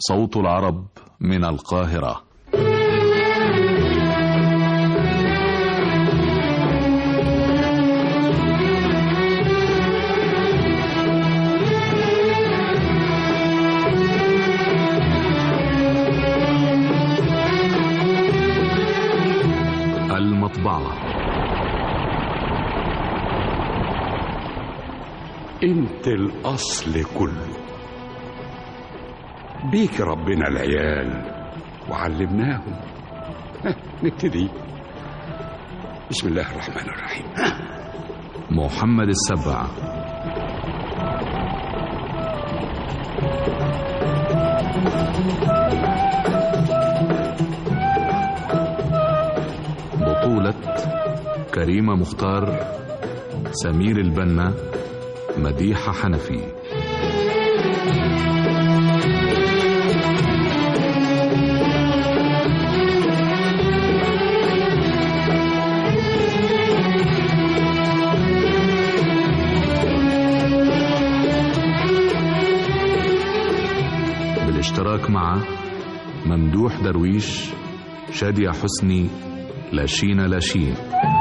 صوت العرب من القاهرة المطبعة انت الاصل كله بيك ربنا العيال وعلمناهم ها، نبتدي بسم الله الرحمن الرحيم محمد السبع بطولة كريمة مختار سمير البنا مديحة حنفي بالاشتراك مع ممدوح درويش شادية حسني لاشين لاشين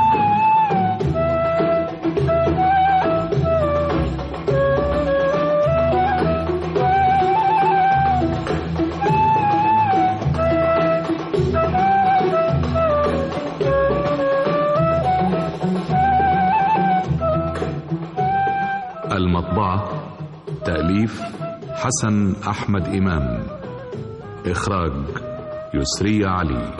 المطبعة تأليف حسن أحمد إمام إخراج يسري علي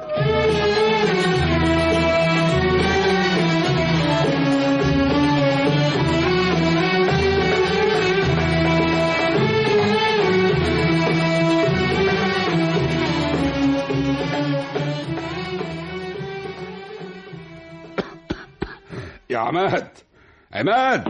يا عماد عماد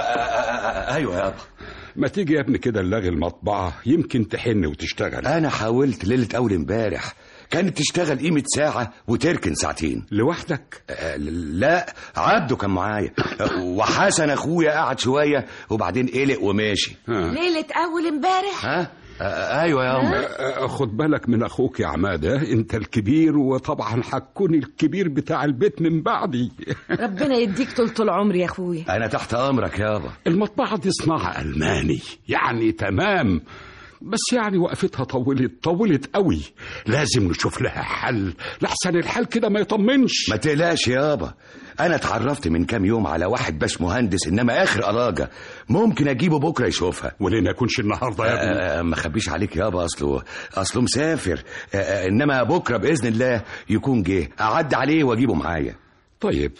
ايوه يابا ما تيجي يا ابني كده نلاغي المطبعة يمكن تحن وتشتغل انا حاولت ليله اول امبارح كانت تشتغل قيمه ساعه وتركن ساعتين لوحدك آه، لا عبده كان معايا آه، وحسن اخويا قعد شويه وبعدين قلق وماشي ها. ليلة أول امبارح ها آه، ايوه يا امي آه، خد بالك من اخوك يا عماد ها؟ انت الكبير وطبعا هتكون الكبير بتاع البيت من بعدي ربنا يديك طولة العمر يا أخويا انا تحت امرك يابا المطبعة دي صناعة ألماني يعني تمام بس يعني وقفتها طولت طولت قوي لازم نشوف لها حل لحسن الحال كده ما يطمنش ما تقلقش يابا انا اتعرفت من كام يوم على واحد باش مهندس انما اخر قلاجه ممكن اجيبه بكره يشوفها وليه ما يكونش النهارده يا ابني آه، ما خبيش عليك يابا اصله اصله مسافر آه، آه، انما بكره باذن الله يكون جه اعدي عليه واجيبه معايا طيب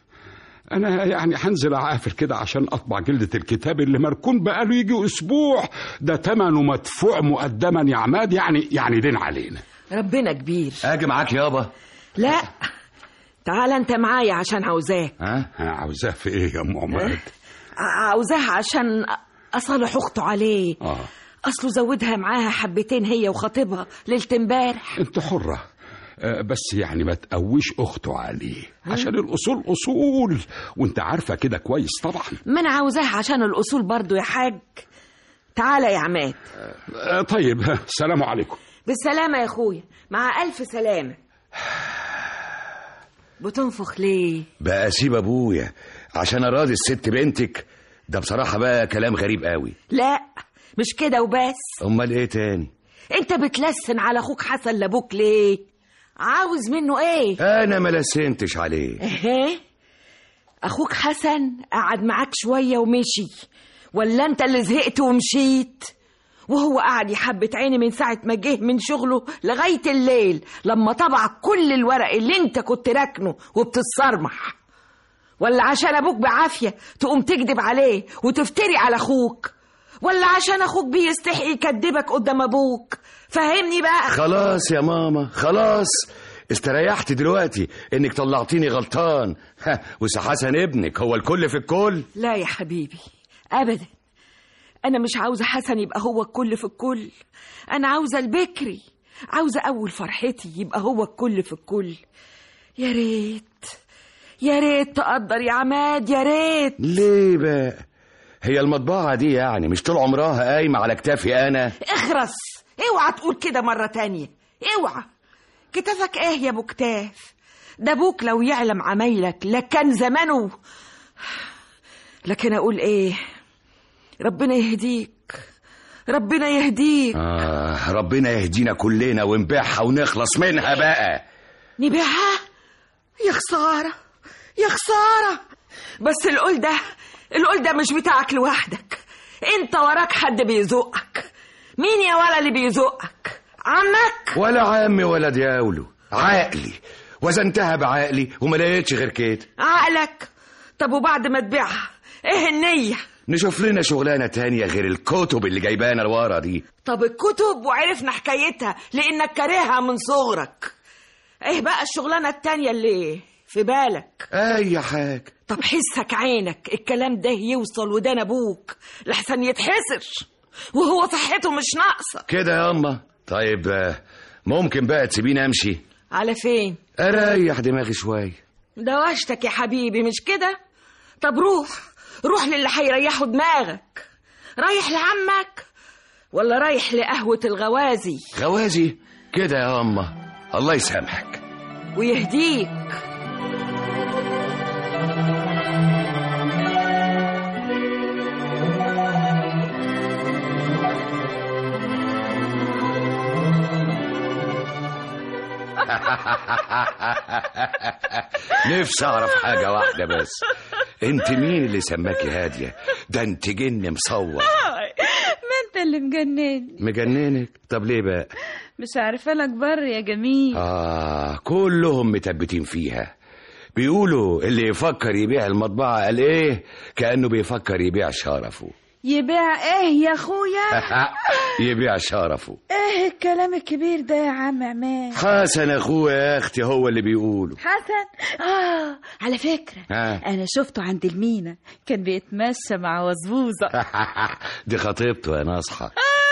انا يعني هنزل اعافر كده عشان اطبع جلدة الكتاب اللي مركون بقاله يجي اسبوع ده تمنه مدفوع مقدما يا عماد يعني يعني دين علينا ربنا كبير اجي معاك يابا لا تعال انت معايا عشان عاوزاه ها ها، عاوزاه في ايه يا ام عماد ع- عاوزاه عشان أ- اصالح اخته عليه اه اصله زودها معاها حبتين هي وخطيبها ليلة امبارح انت حرة آه، بس يعني ما تقويش اخته عليه عشان الاصول اصول وانت عارفه كده كويس طبعا ما انا عاوزاه عشان الاصول برضو يا حاج تعالى يا عماد آه، طيب ها، سلام عليكم بالسلامة يا اخويا مع الف سلامة بتنفخ ليه بقى اسيب ابويا عشان اراضي الست بنتك ده بصراحه بقى كلام غريب قوي لا مش كده وبس امال ايه تاني انت بتلسن على اخوك حسن لابوك ليه عاوز منه ايه انا ما لسنتش عليه ايه اخوك حسن قعد معاك شويه ومشي ولا انت اللي زهقت ومشيت وهو قعد يحبة عيني من ساعة ما جه من شغله لغاية الليل لما طبع كل الورق اللي انت كنت راكنه وبتتصرمح ولا عشان ابوك بعافية تقوم تكذب عليه وتفتري على اخوك ولا عشان اخوك بيستحي يكدبك قدام ابوك فهمني بقى خلاص يا ماما خلاص استريحت دلوقتي انك طلعتيني غلطان ها وسا حسن ابنك هو الكل في الكل لا يا حبيبي ابدا انا مش عاوزه حسن يبقى هو الكل في الكل انا عاوزه البكري عاوزه اول فرحتي يبقى هو الكل في الكل يا ريت يا ريت تقدر يا عماد يا ريت ليه بقى هي المطبعة دي يعني مش طول عمرها قايمة على كتافي أنا اخرس اوعى تقول كده مرة تانية اوعى كتافك ايه يا ابو كتاف ده ابوك لو يعلم عمايلك لكان زمانه لكن اقول ايه ربنا يهديك ربنا يهديك آه ربنا يهدينا كلنا ونبيعها ونخلص منها بقى نبيعها يا خسارة يا خسارة بس القول ده القول ده مش بتاعك لوحدك انت وراك حد بيزقك مين يا ولا اللي بيزقك عمك ولا عمي ولا دياوله عقلي وزنتها بعقلي وما لقيتش غير كده عقلك طب وبعد ما تبيعها ايه النية نشوف لنا شغلانه تانية غير الكتب اللي جايبانا لورا دي طب الكتب وعرفنا حكايتها لانك كارهها من صغرك ايه بقى الشغلانة التانية اللي في بالك اي حاجه طب حسك عينك الكلام ده يوصل ودان ابوك لحسن يتحسر وهو صحته مش ناقصة كده يا اما طيب آه، ممكن بقى تسيبيني امشي على فين اريح دماغي شويه دوشتك يا حبيبي مش كده طب روح روح للي هيريحوا دماغك رايح لعمك ولا رايح لقهوة الغوازي غوازي كده يا اما الله يسامحك ويهديك نفسي اعرف حاجه واحده بس انت مين اللي سماكي هاديه ده انت جن مصور ما انت اللي مجنني مجننك طب ليه بقى مش عارفه لك بر يا جميل اه كلهم متبتين فيها بيقولوا اللي يفكر يبيع المطبعه قال ايه كانه بيفكر يبيع شرفه يبيع ايه يا اخويا يبيع شرفه ايه الكلام الكبير ده يا عم عماد حسن اخويا يا اختي هو اللي بيقوله حسن اه على فكره ها. انا شفته عند المينا كان بيتمشى مع وزوزه دي خطيبته يا ناصحه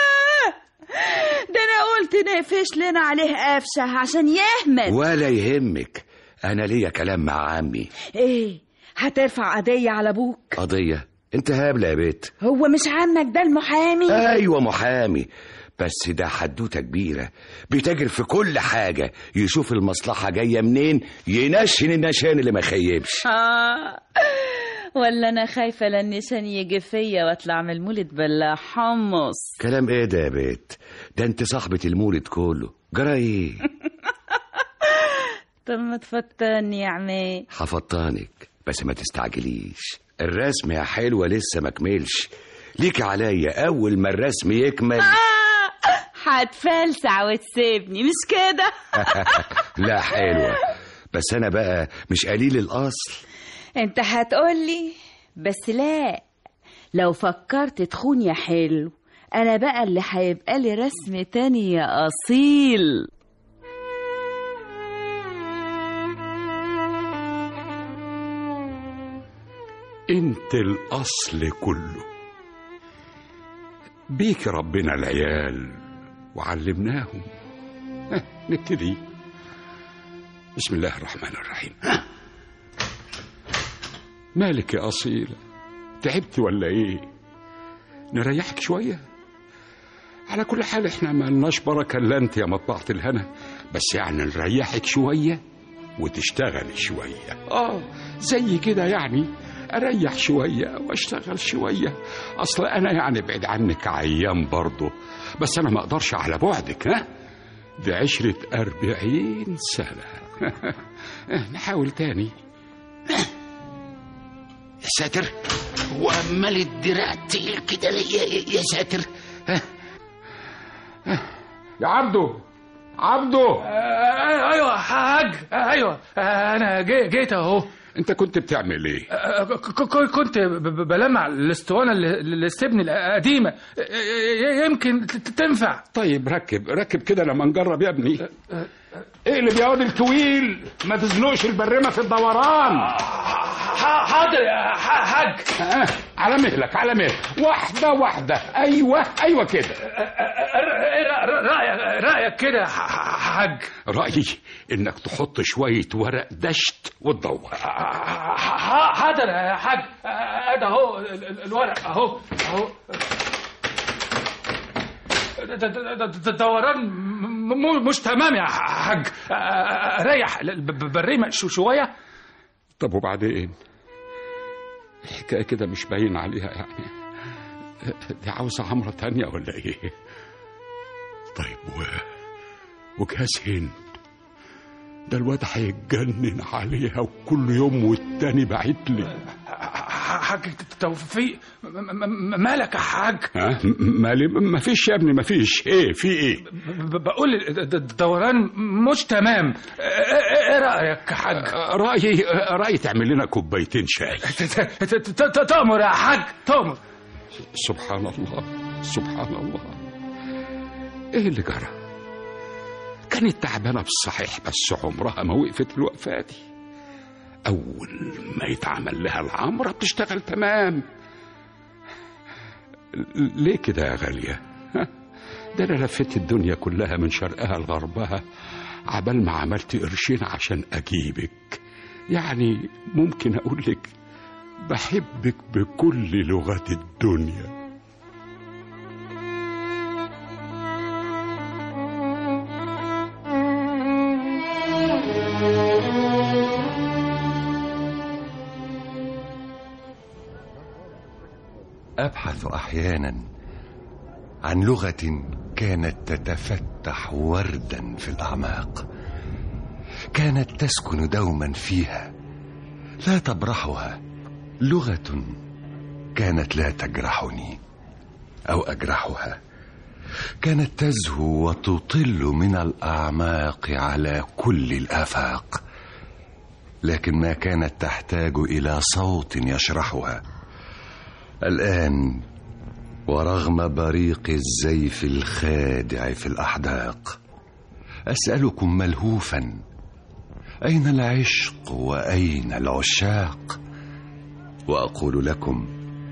ده انا قلت نقفش لنا عليه قفشه عشان يهمل ولا يهمك انا ليا كلام مع عمي ايه هترفع قضيه على ابوك قضيه انت هابله يا بيت هو مش عمك ده المحامي ايوه محامي بس ده حدوته كبيره بيتاجر في كل حاجه يشوف المصلحه جايه منين ينشن النشان اللي ما خيبش آه. ولا انا خايفه للنشان يجي فيا واطلع من المولد بلا حمص كلام ايه ده يا بيت ده انت صاحبه المولد كله جرى ايه طب ما تفتني يا عماد حفطانك بس ما تستعجليش الرسم يا حلوه لسه ما كملش ليك عليا اول ما الرسم يكمل هتفلسع وتسيبني مش كده لا حلوه بس انا بقى مش قليل الاصل انت هتقولي بس لا لو فكرت تخون يا حلو انا بقى اللي هيبقى لي رسم تاني يا اصيل انت الاصل كله بيك ربنا العيال وعلمناهم ها، نبتدي بسم الله الرحمن الرحيم ها. مالك يا أصيلة تعبت ولا ايه نريحك شوية على كل حال احنا ما لناش بركة الا انت يا مطبعة الهنا بس يعني نريحك شوية وتشتغلي شوية اه زي كده يعني اريح شوية واشتغل شوية اصل انا يعني بعيد عنك عيان برضه بس انا ما اقدرش على بعدك ها دي عشرة أربعين سنة نحاول تاني يا ساتر وامال الدراع تقيل كده ليه يا- يا ساتر ها يا عبدو عبدو آه، ايوه حاج آه، ايوه آه، انا جي- جيت اهو انت كنت بتعمل ايه آه، ك- ك- كنت ب- ب- بلمع الاسطوانه اللي اللي استبني القديمه آه، ي- يمكن ت- ت- تنفع طيب ركب ركب كده لما نجرب يا ابني اقلب يا واد الكويل ما تزنقش البرمه في الدوران ح- حاضر يا ح- حاج آه، على مهلك على مهلك واحده واحده ايوه ايوه كده ايه رأ- رأ- رايك رايك كده ح- ح- حاج رايي انك تحط شويه ورق دشت وتدور ح- ح- حاضر يا حاج آه، ده اهو ال- ال- الورق اهو اهو د- د- د- د- دوران م- م- مش تمام يا حاج اريح ب- ب- بالريمه شو شويه طب وبعدين الحكاية كده مش باين عليها يعني دي عاوزة عمرة تانية ولا ايه طيب و... وجهاز هند ده الواد هيتجنن عليها وكل يوم والتاني بعت لي حاج توفيق م- م- م- مالك يا حاج ها م- مالي ما فيش يا ابني ما فيش ايه في ايه ب- ب- بقول د- د- الدوران مش تمام ايه رايك يا حاج رأيي رأيي تعمل لنا كوبايتين شاي ت- ت- ت- تأمر يا حاج تأمر سبحان الله سبحان الله ايه اللي جرى كانت تعبانة بالصحيح بس عمرها ما وقفت الوقفة دي أول ما يتعمل لها العمرة بتشتغل تمام ليه كده يا غالية ها؟ ده أنا لفيت الدنيا كلها من شرقها لغربها عبال ما عملت قرشين عشان أجيبك يعني ممكن أقول لك بحبك بكل لغات الدنيا ابحث احيانا عن لغه كانت تتفتح وردا في الاعماق كانت تسكن دوما فيها لا تبرحها لغه كانت لا تجرحني او اجرحها كانت تزهو وتطل من الاعماق على كل الافاق لكن ما كانت تحتاج الى صوت يشرحها الآن ورغم بريق الزيف الخادع في الأحداق أسألكم ملهوفا أين العشق وأين العشاق وأقول لكم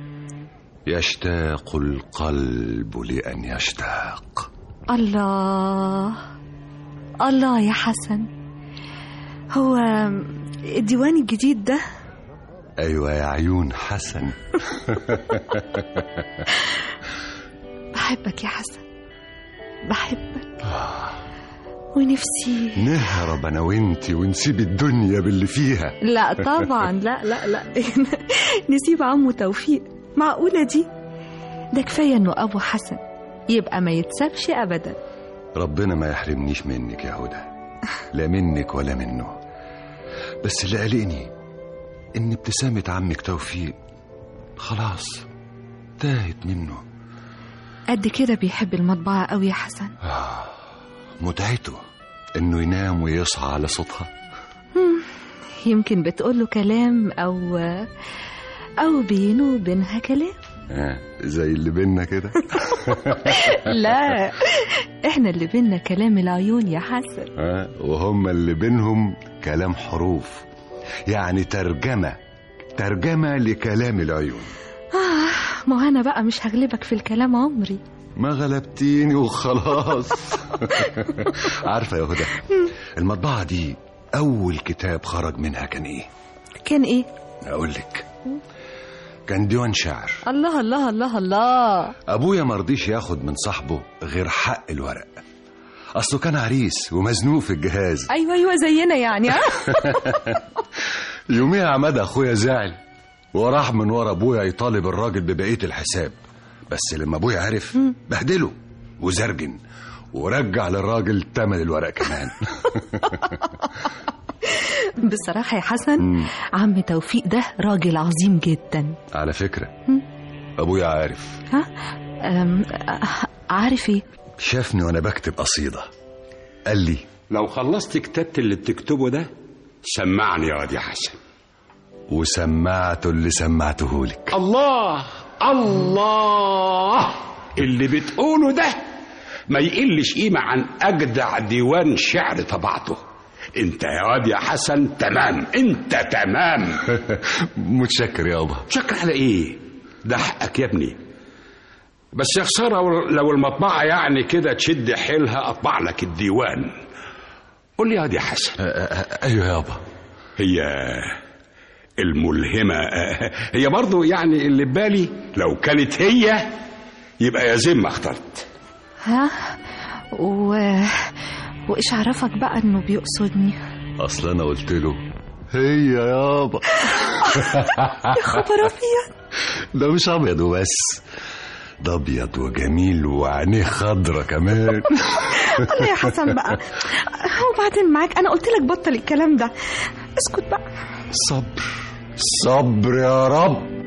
يشتاق القلب لأن يشتاق الله الله يا حسن هو الديوان الجديد ده أيوة يا عيون حسن بحبك يا حسن بحبك ونفسي نهرب أنا وإنتي ونسيب الدنيا باللي فيها لا طبعا لا لا لا نسيب عمو توفيق معقولة دي ده كفاية انه ابو حسن يبقى ما يتسابش ابدا ربنا ما يحرمنيش منك يا هدى لا منك ولا منه بس اللي قلقني ان ابتسامة عمك توفيق خلاص تاهت منه قد كده بيحب المطبعة قوي يا حسن متعته انه ينام ويصحى على صوتها يمكن بتقوله كلام او او بينه وبينها كلام آه زي اللي بينا كده لا احنا اللي بينا كلام العيون يا حسن آه وهم اللي بينهم كلام حروف يعني ترجمة ترجمة لكلام العيون آه ما انا بقى مش هغلبك في الكلام عمري ما غلبتيني وخلاص عارفة يا هدى المطبعة دي أول كتاب خرج منها كان إيه؟ كان ايه أقول لك كان ديوان شعر الله الله الله الله أبويا مرضيش ياخد من صاحبه غير حق الورق أصله كان عريس ومزنوق في الجهاز ايوه ايوه زينا يعني ها يوميها عماد أخويا زعل وراح من ورا أبويا يطالب الراجل ببقية الحساب بس لما أبويا عرف بهدله وزرجن ورجع للراجل تمن الورق كمان بصراحة يا حسن عم توفيق ده راجل عظيم جدا على فكرة أبويا عارف ها أم، أ- عارف ايه شافني وأنا بكتب قصيدة قال لي لو خلصت كتابة اللي بتكتبه ده سمعني يا واد يا حسن وسمعته اللي سمعته لك الله الله اللي بتقوله ده ما يقلش قيمة عن أجدع ديوان شعر طبعته انت يا واد يا حسن تمام انت تمام متشكر يابا شكر على ايه ده حقك يا ابني بس يا خسارة لو المطبعة يعني كده تشد حيلها أطبع لك الديوان قول لي يا واد يا حسن أيوة يابا هي الملهمة هي برضو يعني اللي في بالي لو كانت هي يبقى يا زين ما اخترت ها و... وايش عرفك بقى انه بيقصدني اصل انا قلت له هي يابا يا خبر ابيض ده مش ابيض وبس ده ابيض وجميل وعينيه خضرة كمان الله يا حسن بقى وبعدين معاك انا قلت لك بطل الكلام ده اسكت بقى صبر صبر يا رب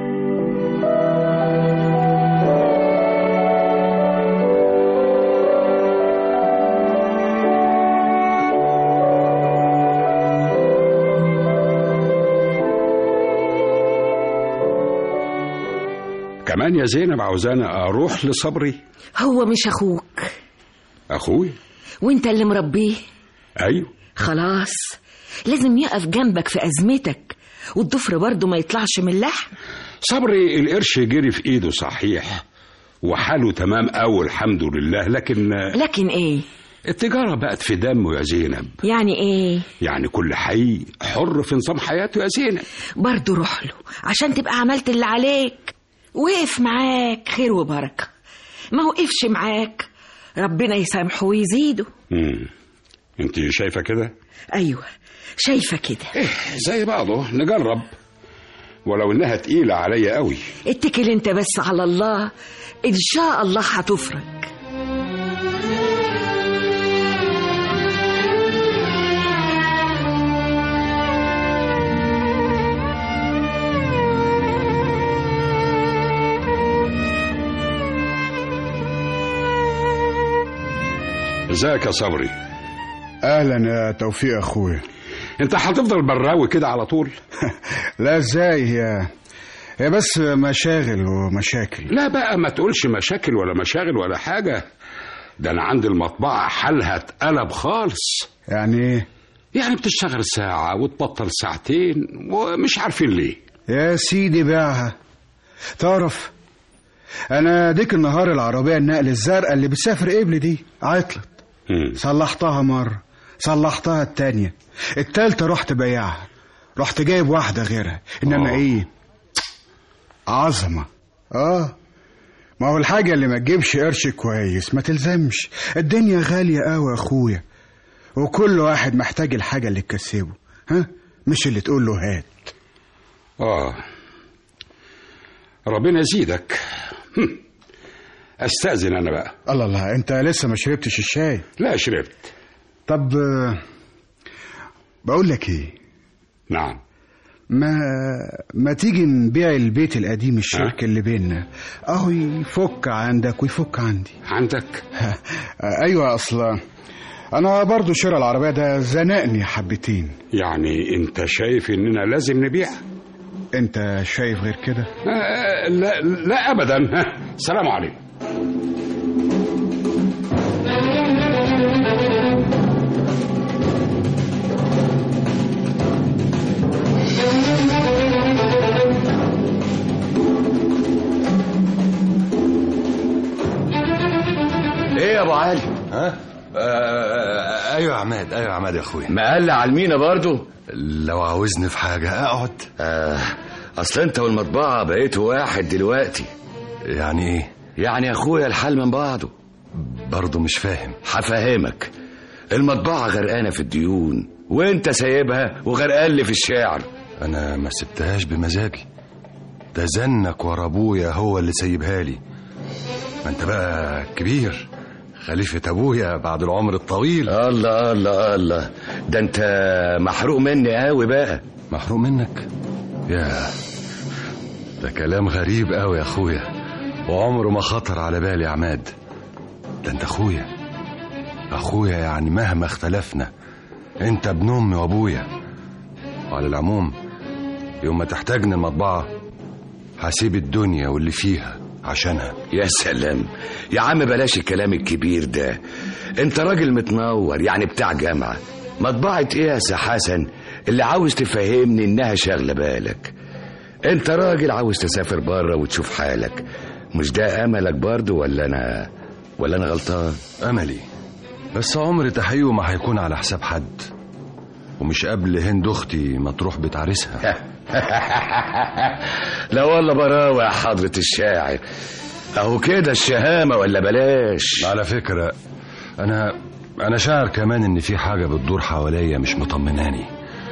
كمان يا زينب عاوزاني اروح لصبري هو مش اخوك اخوي وانت اللي مربيه ايوه خلاص لازم يقف جنبك في ازمتك والضفر برضه ما يطلعش من اللحم صبري القرش جري في ايده صحيح وحاله تمام أوي الحمد لله لكن لكن ايه التجارة بقت في دمه يا زينب يعني ايه يعني كل حي حر في نظام حياته يا زينب برضه روح له عشان تبقى عملت اللي عليك وقف معاك خير وبركة ما وقفش معاك ربنا يسامحه ويزيده مم. انت شايفة كده ايوه شايفه كده إيه زي بعضه نجرب ولو انها تقيلة عليا قوي اتكل انت بس على الله ان شاء الله هتفرج ازيك يا صبري اهلا يا توفيق اخويا انت هتفضل براوي كده على طول لا ازاي هي هي بس مشاغل ومشاكل لا بقى ما تقولش مشاكل ولا مشاغل ولا حاجة ده انا عندي المطبعة حالها اتقلب خالص يعني ايه يعني بتشتغل ساعة وتبطل ساعتين ومش عارفين ليه يا سيدي بيعها تعرف انا ديك النهار العربيه النقل الزرقاء اللي بتسافر قبل دي عطلت مم. صلحتها مره صلحتها التانية التالتة رحت بيعها رحت جايب واحدة غيرها انما آه. ايه عظمة اه ما هو الحاجة اللي ما تجيبش قرش كويس ما تلزمش الدنيا غالية قوي يا اخويا وكل واحد محتاج الحاجة اللي تكسبه ها مش اللي تقول له هات اه ربنا يزيدك هم. استأذن انا بقى الله الله انت لسه ما شربتش الشاي لا شربت طب آه، بقول لك ايه نعم ما ما تيجي نبيع البيت القديم الشركة اللي بيننا اهو يفك عندك ويفك عندي عندك ايوه اصلا انا برضو شراء العربية ده زنقني حبتين يعني انت شايف اننا لازم نبيع انت شايف غير كده آه لا لا ابدا ها، سلام عليكم ايه يا ابو علي ها آه ايوه يا عماد ايوه يا عماد يا اخويا مقلع على المينا برضو لو عاوزني في حاجه اقعد آه اصل انت والمطبعه بقيتوا واحد دلوقتي يعني ايه يعني يا اخويا الحال من بعضه برضه مش فاهم هفهمك المطبعه غرقانه في الديون وانت سايبها وغرقان لي في الشعر انا ما سبتهاش بمزاجي ده زنك ورا ابويا هو اللي سايبها لي ما انت بقى كبير خليفة ابويا بعد العمر الطويل الله الله الله ده انت محروق مني قوي بقى محروق منك يا ده كلام غريب قوي يا اخويا وعمره ما خطر على بالي يا عماد ده انت اخويا اخويا يعني مهما اختلفنا انت ابن امي وابويا وعلى العموم يوم ما تحتاجني المطبعه هسيب الدنيا واللي فيها عشانها يا سلام يا عم بلاش الكلام الكبير ده انت راجل متنور يعني بتاع جامعة مطبعة ايه يا سي حسن اللي عاوز تفهمني انها شاغلة بالك انت راجل عاوز تسافر بره وتشوف حالك مش ده املك برضو ولا انا ولا انا غلطان املي بس عمر تحقيقه ما هيكون على حساب حد ومش قبل هند اختي ما تروح بتعرسها لا والله براوة يا حضرة الشاعر اهو كده الشهامة ولا بلاش على فكرة أنا أنا شاعر كمان إن في حاجة بتدور حواليا مش مطمناني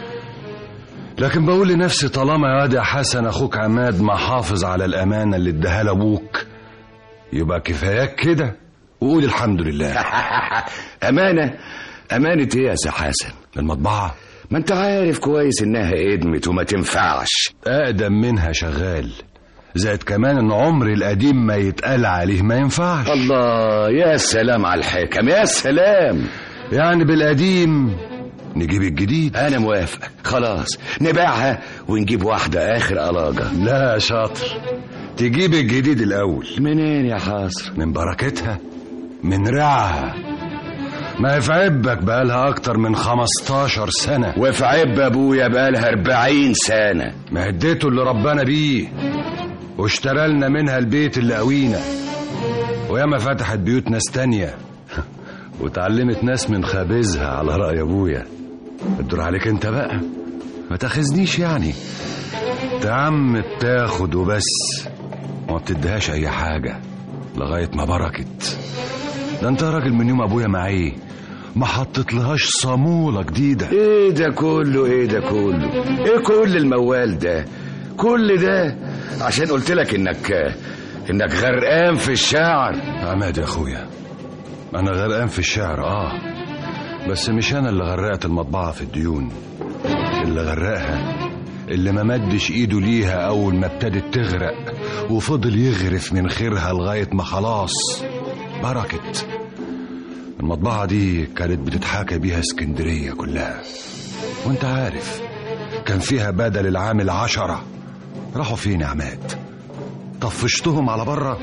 لكن بقول لنفسي طالما يا واد يا حسن أخوك عماد محافظ على الأمانة اللي اداها لأبوك يبقى كفاياك كده وقول الحمد لله أمانة أمانة إيه يا سي حسن المطبعة ما أنت عارف كويس إنها ادمت وما تنفعش أقدم منها شغال زائد كمان إن عمري القديم ما يتقال عليه ما ينفعش الله يا سلام على الحكم يا سلام يعني بالقديم نجيب الجديد أنا موافق خلاص نبيعها ونجيب واحدة آخر قلاجة لا يا شاطر تجيب الجديد الأول منين يا حاصر من بركتها من رعها ما هي في عبك بقالها أكتر من 15 سنة وفي عب أبويا بقالها 40 سنة ما هديته اللي ربنا بيه واشترى لنا منها البيت اللي قوينا وياما فتحت بيوت ناس تانية وتعلمت ناس من خابزها على رأي أبويا الدور عليك انت بقى ما تاخذنيش يعني انت يا عم بتاخد وبس وما بتديهاش أي حاجة لغاية ما بركت ده انت يا راجل من يوم أبويا معي ما حطيتلهاش صامولة جديدة ايه ده كله ايه ده كله ايه كل الموال ده كل ده عشان قلت لك انك انك غرقان في الشعر عماد يا اخويا انا غرقان في الشعر اه بس مش انا اللي غرقت المطبعة في الديون اللي غرقها اللي ما مدش ايده ليها اول ما ابتدت تغرق وفضل يغرف من خيرها لغاية ما خلاص بركت المطبعة دي كانت بتتحاكى بيها اسكندرية كلها وانت عارف كان فيها بدل العامل عشرة راحوا فين يا عماد طفشتهم على بره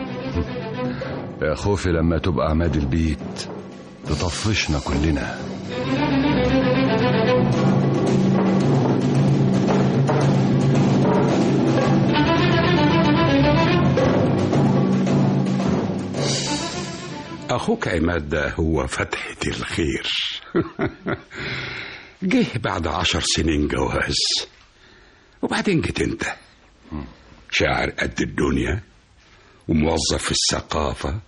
يا خوفي لما تبقى عماد البيت تطفشنا كلنا أخوك عماد ده هو فتحة الخير جه بعد عشر سنين جواز وبعدين جيت انت شاعر قد الدنيا وموظف في الثقافة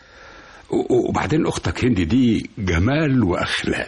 و- وبعدين أختك هندي دي جمال وأخلاق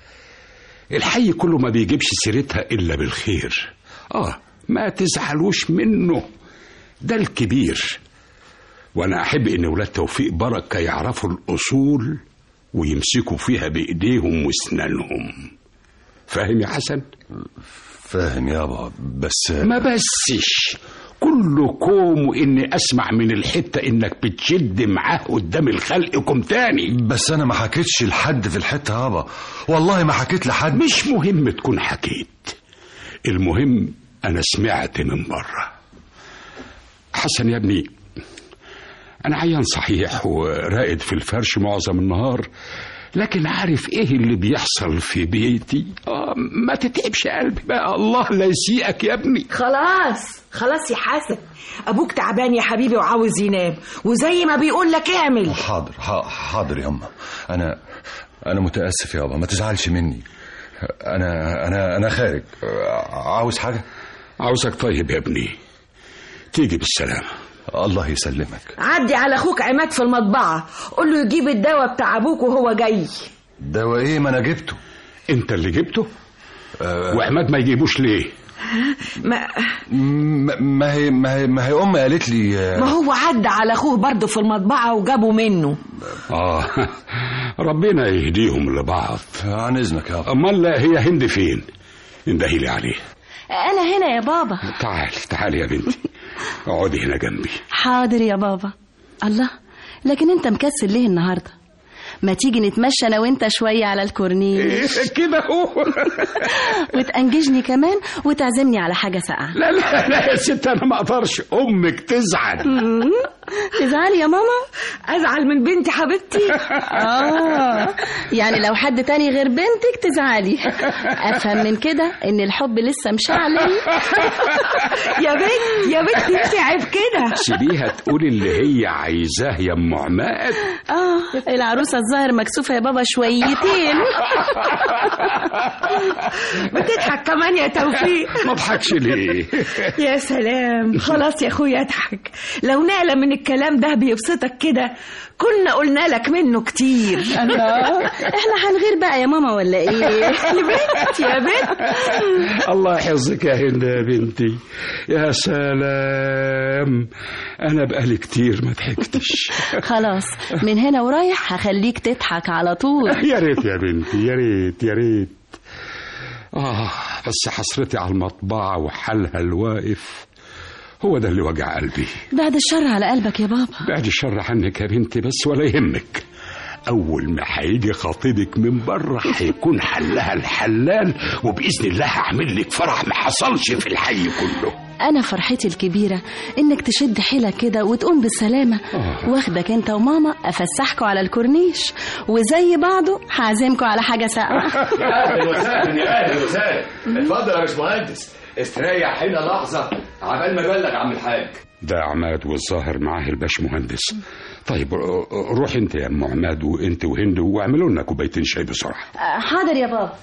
الحي كله ما بيجيبش سيرتها إلا بالخير آه ما تزعلوش منه ده الكبير وأنا أحب إن ولاد توفيق بركة يعرفوا الأصول ويمسكوا فيها بإيديهم وأسنانهم فاهم يا حسن؟ فاهم يابا بس ما بسش كله كوم وإني أسمع من الحتة إنك بتشد معاه قدام الخلقكم تاني بس انا ما حكيتش لحد في الحته يابا والله ما حكيت لحد مش مهم تكون حكيت المهم أنا سمعت من بره حسن يا ابني أنا عيان صحيح ورائد في الفرش معظم النهار لكن عارف ايه اللي بيحصل في بيتي آه ما تتعبش قلبي بقى الله لا يسيئك يا ابني خلاص خلاص يا حسن ابوك تعبان يا حبيبي وعاوز ينام وزي ما بيقول لك اعمل حاضر ح- حاضر ياما انا انا متاسف يابا ما تزعلش مني انا انا انا خارج عاوز حاجه عاوزك طيب يا ابني تيجي بالسلامه الله يسلمك عدي على اخوك عماد في المطبعه قول له يجيب الدواء بتاع ابوك وهو جاي دواء ايه ما انا جبته انت اللي جبته وعماد ما يجيبوش ليه ما, ما ما هي ما هي ما هي امي قالت لي آه، ما هو عدى على اخوه برضه في المطبعه وجابه منه اه ربنا يهديهم لبعض عن اذنك يابا امال لا هي هند فين اندهي لي عليه أنا هنا يا بابا تعال تعال يا بنتي اقعدي هنا جنبي حاضر يا بابا الله لكن انت مكسل ليه النهارده ما تيجي نتمشى انا وانت شويه على الكورنيش كده هو وتأنججني كمان وتعزمني على حاجه ساقعه لا لا لا يا ست انا ما اقدرش امك تزعل تزعلي يا ماما ازعل من بنتي حبيبتي اه يعني لو حد تاني غير بنتك تزعلي افهم من كده ان الحب لسه مشعل يا بنت يا بنت انت عيب كده سيبيها تقول اللي هي عايزاه يا ام عماد اه العروسه الظاهر مكسوفه يا بابا شويتين بتضحك كمان يا توفيق ما اضحكش ليه يا سلام خلاص يا اخويا اضحك لو نعلم من الكلام ده بيبسطك كده كنا قلنا لك منه كتير الله احنا هنغير بقى يا ماما ولا ايه يا بنت يا بنت الله يحفظك يا هند يا بنتي يا سلام انا بقالي كتير ما ضحكتش خلاص من هنا ورايح هخليك تضحك على طول يا ريت يا بنتي يا ريت يا ريت اه بس حسرتي على المطبعة وحالها الواقف هو ده اللي وجع قلبي بعد الشر على قلبك يا بابا بعد الشر عنك يا بنتي بس ولا يهمك أول ما هيجي خطيبك من بره هيكون حلها الحلال وبإذن الله هعمل لك فرح ما حصلش في الحي كله انا فرحتي الكبيره انك تشد حيلك كده وتقوم بالسلامه آه. واخدك انت وماما افسحكوا على الكورنيش وزي بعضه هعزمكوا على حاجه ساقعه اهلا وسهلا يا اهلا وسهلا اتفضل يا باشمهندس استريح هنا لحظه عبال ما ابلغ عم الحاج ده عماد والظاهر معاه الباش مهندس طيب ر- روح انت يا ام عماد وانت وهند واعملوا لنا كوبايتين شاي بسرعه حاضر يا بابا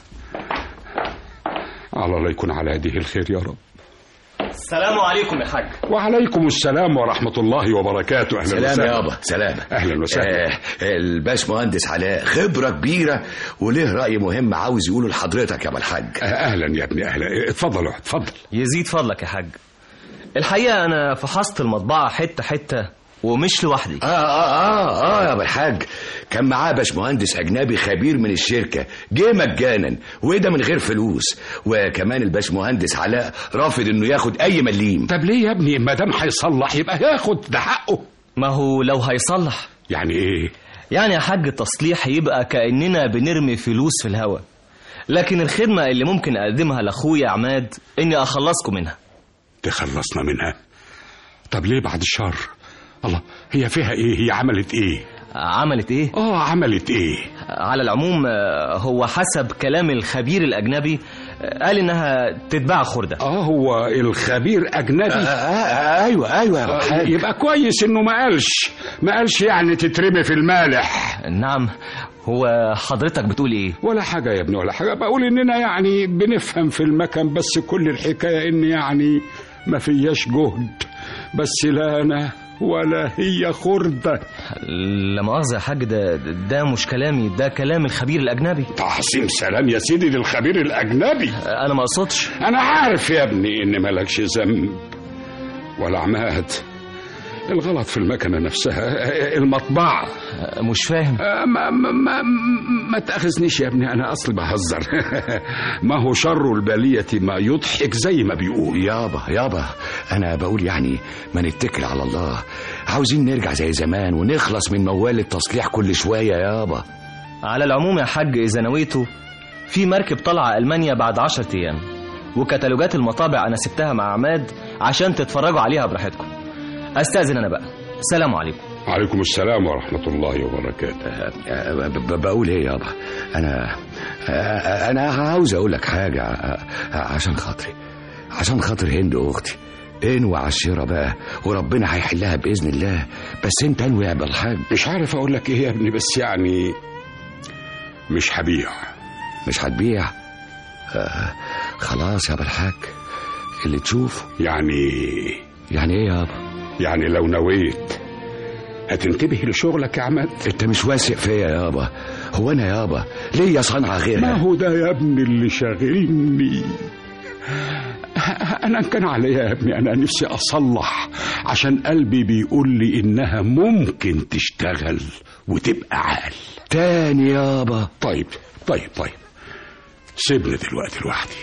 على الله يكون على يده الخير يا رب السلام عليكم يا حاج وعليكم السلام ورحمة الله وبركاته أهلا سلام وسهلا يابا سلام أهلا وسهلا آه الباش مهندس علاء خبرة كبيرة وليه رأي مهم عاوز يقوله لحضرتك يا ابو الحاج أهلا يا ابني أهلا اتفضل اقعد، اتفضل يزيد فضلك يا حاج الحقيقة أنا فحصت المطبعة حتة حتة ومش لوحدي اه اه اه اه يا ابو الحاج كان معاه باش مهندس اجنبي خبير من الشركه جه مجانا وده من غير فلوس وكمان الباش مهندس علاء رافض انه ياخد اي مليم طب ليه يا ابني ما دام هيصلح يبقى ياخد ده حقه ما هو لو هيصلح يعني ايه يعني يا حاج التصليح يبقى كأننا بنرمي فلوس في الهوا لكن الخدمة اللي ممكن أقدمها لأخويا عماد إني أخلصكم منها تخلصنا منها طب ليه بعد الشر الله هي فيها ايه هي عملت ايه عملت إيه؟ اه عملت ايه على العموم آه، هو حسب كلام الخبير الأجنبي آه، قال إنها تتباع خردة اه هو الخبير اجنبي آه آه ايوه ايوه يا ابو آه، الحاج يبقى كويس انه ما قالش ما قالش يعني تترمي في المالح نعم هو حضرتك بتقول إيه؟ ولا حاجة يا ابني ولا حاجة بقول إننا يعني بنفهم في المكان بس كل الحكاية إن يعني ما فياش جهد بس لا أنا ولا هي خردة لا مؤاخذة يا حاج ده ده مش كلامي ده كلام الخبير الأجنبي تعظيم سلام يا سيدي للخبير الأجنبي أنا ما أقصدش أنا عارف يا ابني إن مالكش ذنب ولا عماد الغلط في المكنة نفسها المطبعة مش فاهم آه، ما, ما, ما, ما تأخذنيش يا ابني أنا أصلي بهزر ما هو شر البلية ما يضحك زي ما بيقول يابا يابا انا بقول يعني ما نتكل على الله عاوزين نرجع زي زمان ونخلص من موال التصليح كل شويه يابا على العموم يا حاج إذا نويته في مركب طالعة ألمانيا بعد عشرة أيام وكتالوجات المطابع أنا سبتها مع عماد عشان تتفرجوا عليها براحتكم أستأذن أنا بقى سلام عليكم عليكم السلام ورحمة الله وبركاته آه، ب- ب- بقول ايه يابا انا آه، انا عاوز اقول لك حاجه آه، آه، عشان خاطري عشان خاطر هند اختي انوي على الشيرة بقى وربنا هيحلها باذن الله بس انت انوي يا ابو الحاج مش عارف أقول لك إيه يا ابني بس يعني مش هبيع مش هتبيع آه خلاص يا ابو الحاج اللي تشوفه يعني يعني ايه يابا يعني لو نويت هتنتبه لشغلك يا عماد انت مش واثق فيا يابا هو انا يابا ليا صنعه ما غيرها هو ده يا ابني اللي شاغلني انا إن كان عليا يا ابني انا نفسي اصلح عشان قلبي بيقول لي انها ممكن تشتغل وتبقى عال تاني يابا طيب طيب طيب سيبني دلوقتي لوحدي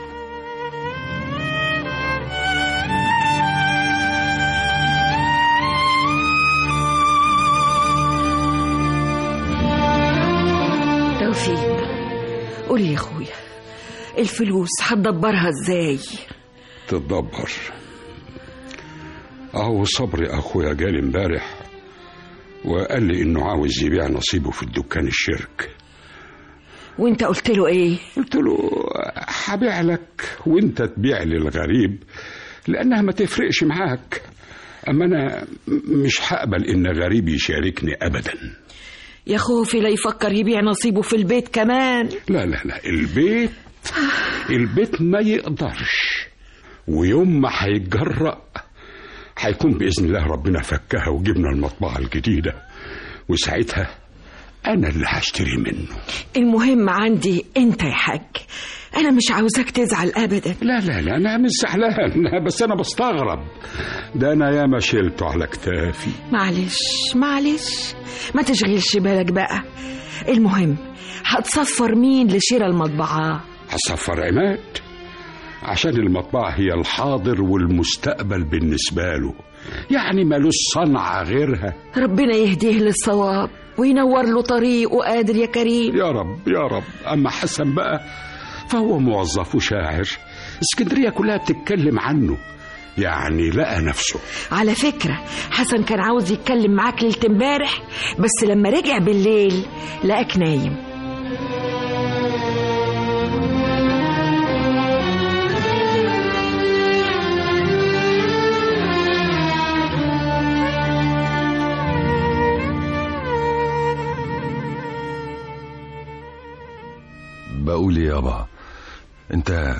توفيق قول لي يا اخويا الفلوس هتدبرها ازاي تتدبر اهو صبري اخويا جالي امبارح وقال لي انه عاوز يبيع نصيبه في الدكان الشرك وانت قلت له ايه قلت له هبيع لك وانت تبيع للغريب لانها ما تفرقش معاك اما انا مش هقبل ان غريب يشاركني ابدا يا خوفي لا يفكر يبيع نصيبه في البيت كمان لا لا لا البيت البيت ما يقدرش ويوم ما هيتجرأ هيكون بإذن الله ربنا فكها وجبنا المطبعة الجديدة وساعتها أنا اللي هشتري منه المهم عندي انت يا حاج انا مش عاوزاك تزعل ابدا لا لا لا أنا مش زعلان بس أنا بستغرب ده أنا ياما شلته على كتافي معلش معلش ما تشغلش بالك بقى المهم هتصفر مين لشراء المطبعة هصفر عماد عشان المطبعة هي الحاضر والمستقبل بالنسبة له يعني ملوش صنعة غيرها ربنا يهديه للصواب وينور له طريق وقادر يا كريم يا رب يا رب أما حسن بقى فهو موظف وشاعر اسكندرية كلها بتتكلم عنه يعني لقى نفسه على فكرة حسن كان عاوز يتكلم معاك ليلة امبارح بس لما رجع بالليل لقاك نايم بقول إيه يابا انت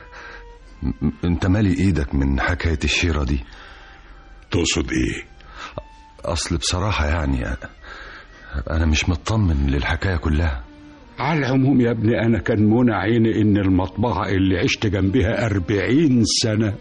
م- انت مالي ايدك من حكاية الشيرة دي تقصد ايه اصل بصراحة يعني انا مش مطمن للحكاية كلها على العموم يا ابني أنا كان منى عيني إن المطبعة اللي عشت جنبها أربعين سنة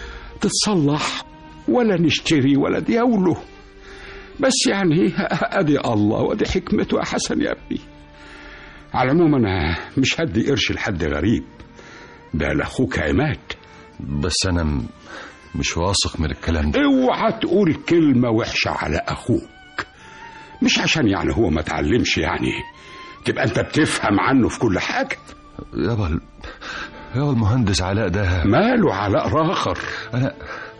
تتصلح ولا نشتري ولا ديوله بس يعني أدي الله وأدي حكمته يا حسن يا ابني على العموم أنا مش هدي قرش لحد غريب ده لأخوك عماد بس انا م- مش واثق من الكلام ده اوعى تقول كلمة وحشة على أخوك مش عشان يعني هو ما تعلمش يعني تبقى أنت بتفهم عنه في كل حاجة يابا ال- يابا المهندس علاء ده ماله علاء راخر انا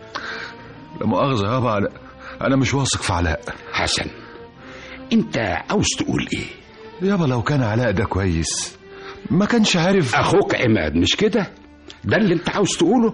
لا مؤاخذة يابا انا انا مش واثق في علاء حسن انت عاوز تقول ايه يابا لو كان علاء ده كويس ما كانش عارف اخوك عماد مش كده ده اللي انت عاوز تقوله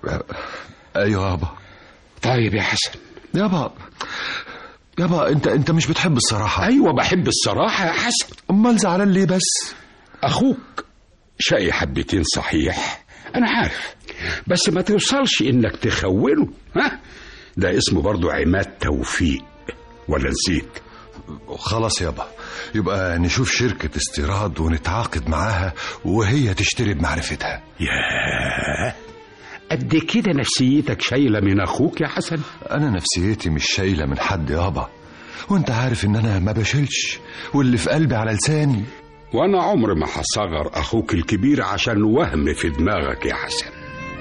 ايوه يابا طيب يا حسن يابا يابا انت انت مش بتحب الصراحة ايوه بحب الصراحة يا حسن امال زعلان ليه بس اخوك شقي حبتين صحيح انا عارف بس ما توصلش انك تخونه ها ده اسمه برضو عماد توفيق ولا نسيت خلاص يابا يبقى نشوف شركة استيراد ونتعاقد معاها وهي تشتري بمعرفتها ياه قد كده نفسيتك شايلة من أخوك يا حسن أنا نفسيتي مش شايلة من حد يابا وانت عارف ان انا ما بشيلش واللي في قلبي على لساني وأنا عمر ما هصغر أخوك الكبير عشان وهم في دماغك يا حسن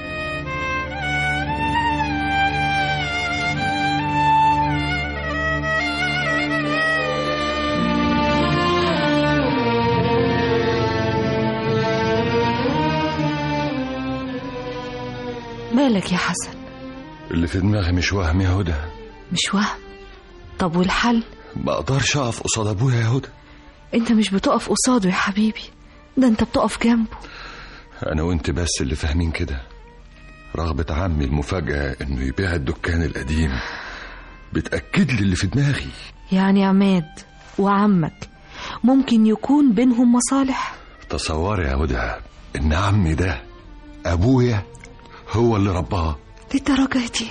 مالك يا حسن اللي في دماغي مش وهم يا هدى مش وهم طب والحل ما اقدرش اقف قصاد ابويا يا هدى انت مش بتقف قصاده يا حبيبي ده انت بتقف جنبه انا وانت بس اللي فاهمين كده رغبة عمي المفاجأة انه يبيع الدكان القديم بتأكد لي اللي في دماغي يعني عماد وعمك ممكن يكون بينهم مصالح تصوري يا هدى ان عمي ده ابويا هو اللي رباه للدرجة دي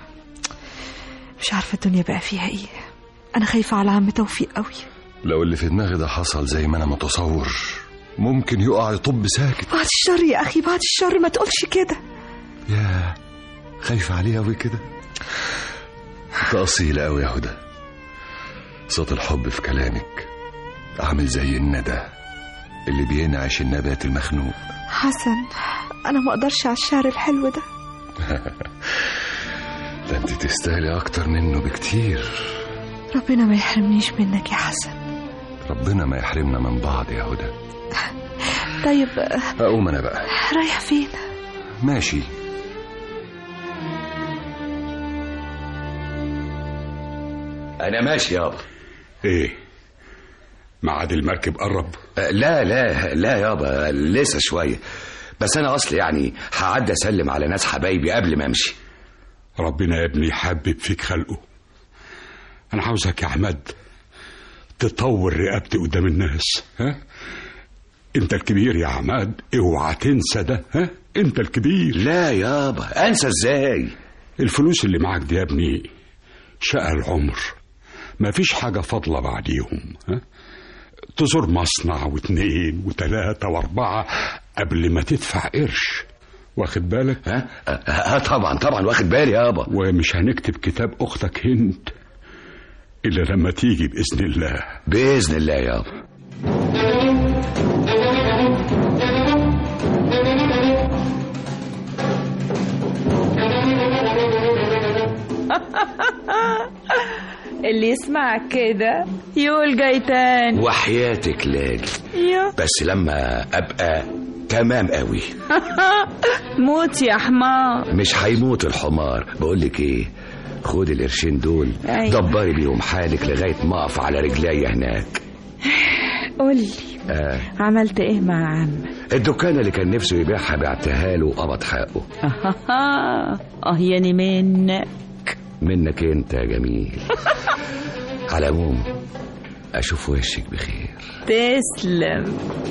مش عارفة الدنيا بقى فيها ايه انا خايفة على عم توفيق قوي لو اللي في دماغي ده حصل زي ما انا متصور ممكن يقع يطب ساكت بعد الشر يا اخي بعد الشر ما تقولش كده يا خايفة عليه أوي كده انت أصيلة أوي يا هدى صوت الحب في كلامك عامل زي الندى اللي بينعش النبات المخنوق حسن انا ما اقدرش على الشعر الحلو ده ده انت تستاهلي أكتر منه بكتير ربنا ما يحرمنيش منك يا حسن ربنا ما يحرمنا من بعض يا هدى طيب أقوم أنا بقى رايح فين ماشي أنا ماشي يابا إيه ميعاد المركب قرب آه، لا لا لا يابا لسه شوية بس أنا أصلي يعني هعدي أسلم على ناس حبايبي قبل ما أمشي ربنا يا ابني يحبب فيك خلقه انا عاوزك يا عماد تطور رقبتي قدام الناس ها انت الكبير يا عماد اوعى تنسى ده ها انت الكبير لا يابا انسى ازاي الفلوس اللي معاك دي يا ابني شقى العمر مفيش حاجة فاضلة بعديهم ها تزور مصنع واتنين وتلاتة واربعة قبل ما تدفع قرش واخد بالك ها ها طبعا طبعا واخد بالي يابا ومش هنكتب كتاب اختك هند الا لما تيجي باذن الله باذن الله يابا اللي يسمع كده يقول جاي تاني وحياتك لاجي يا بس لما ابقى تمام قوي موت يا حمار مش هيموت الحمار بقول لك ايه خد القرشين دول أيوة. دبري بيهم حالك لغايه ما اقف على رجلي هناك قولي آه. عملت ايه مع عم الدكانه اللي كان نفسه يبيعها بعتها له وقبض حقه اه يعني منك منك انت يا جميل على العموم اشوف وشك بخير تسلم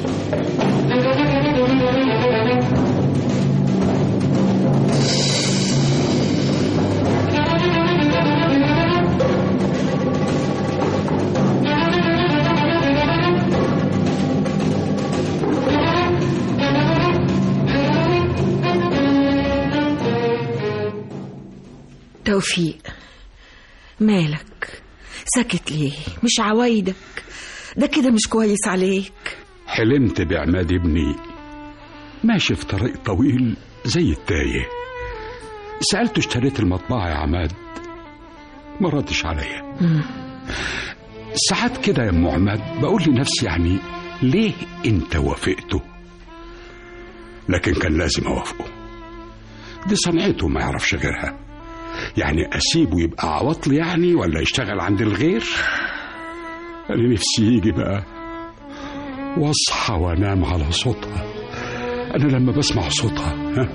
توفيق مالك ساكت ليه مش عوايدك ده كده مش كويس عليك حلمت بعماد ابني ماشي في طريق طويل زي التايه سألته اشتريت المطبعة يا عماد ما ردش عليا ساعات كده يا ام عماد بقول لنفسي يعني ليه انت وافقته لكن كان لازم اوافقه دي صنعته ما يعرفش غيرها يعني اسيبه يبقى عواطل يعني ولا يشتغل عند الغير انا نفسي يجي بقى واصحى وانام على صوتها انا لما بسمع صوتها ها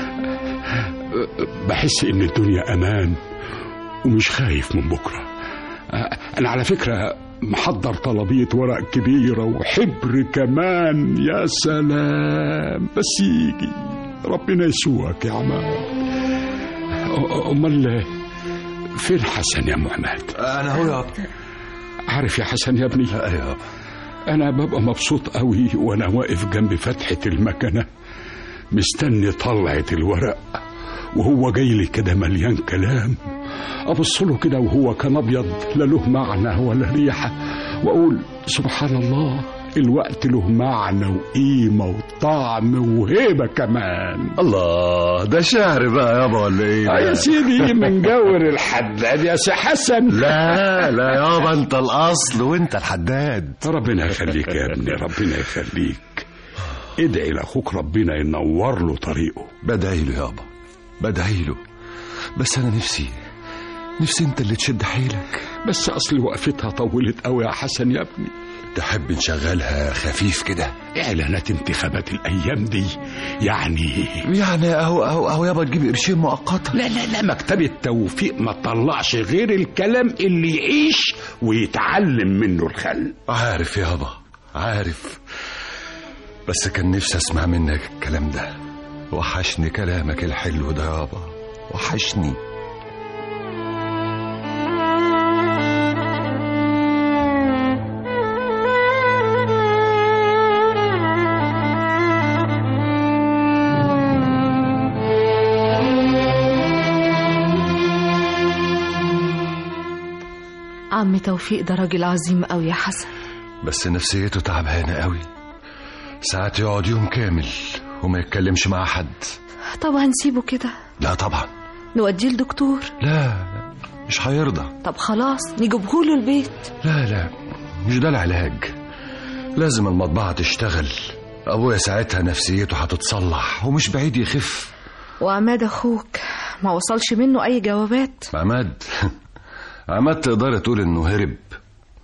بحس ان الدنيا امان ومش خايف من بكره انا على فكره محضر طلبيه ورق كبيره وحبر كمان يا سلام بس يجي ربنا يسوقك يا عماد أ- امال فين حسن يا ام عماد انا هو يابا عارف يا حسن يا ابني يابا انا ببقى مبسوط قوي وانا واقف جنب فتحه المكنه مستني طلعه الورق وهو جاي لي كده مليان كلام ابص له كده وهو كان ابيض لا له معنى ولا ريحه واقول سبحان الله الوقت له معنى وقيمه وطعم وهيبه كمان الله ده شعر بقى يابا ولا ايه آه يا سيدي من جور الحداد يا سي حسن لا لا يابا انت الاصل وانت الحداد ربنا يخليك يا ابني ربنا يخليك ادعي لاخوك ربنا ينور له طريقه بدعي له يابا بدعي له بس انا نفسي نفسي انت اللي تشد حيلك بس اصل وقفتها طولت قوي يا حسن يا ابني تحب نشغلها خفيف كده اعلانات انتخابات الايام دي يعني يعني اهو اهو اهو يابا تجيب قرشين مؤقتا لا لا لا مكتب التوفيق ما طلعش غير الكلام اللي يعيش ويتعلم منه الخل عارف يابا عارف بس كان نفسي اسمع منك الكلام ده وحشني كلامك الحلو ده يابا وحشني عم توفيق ده راجل عظيم قوي يا حسن بس نفسيته تعبانة قوي ساعات يقعد يوم كامل وما يتكلمش مع حد طب هنسيبه كده لا طبعا نوديه لدكتور لا لا مش هيرضى طب خلاص نجيبهوله البيت لا لا مش ده العلاج لازم المطبعة تشتغل أبويا ساعتها نفسيته هتتصلح ومش بعيد يخف وعماد اخوك ما وصلش منه اي جوابات عماد عماد تقدر تقول إنه هرب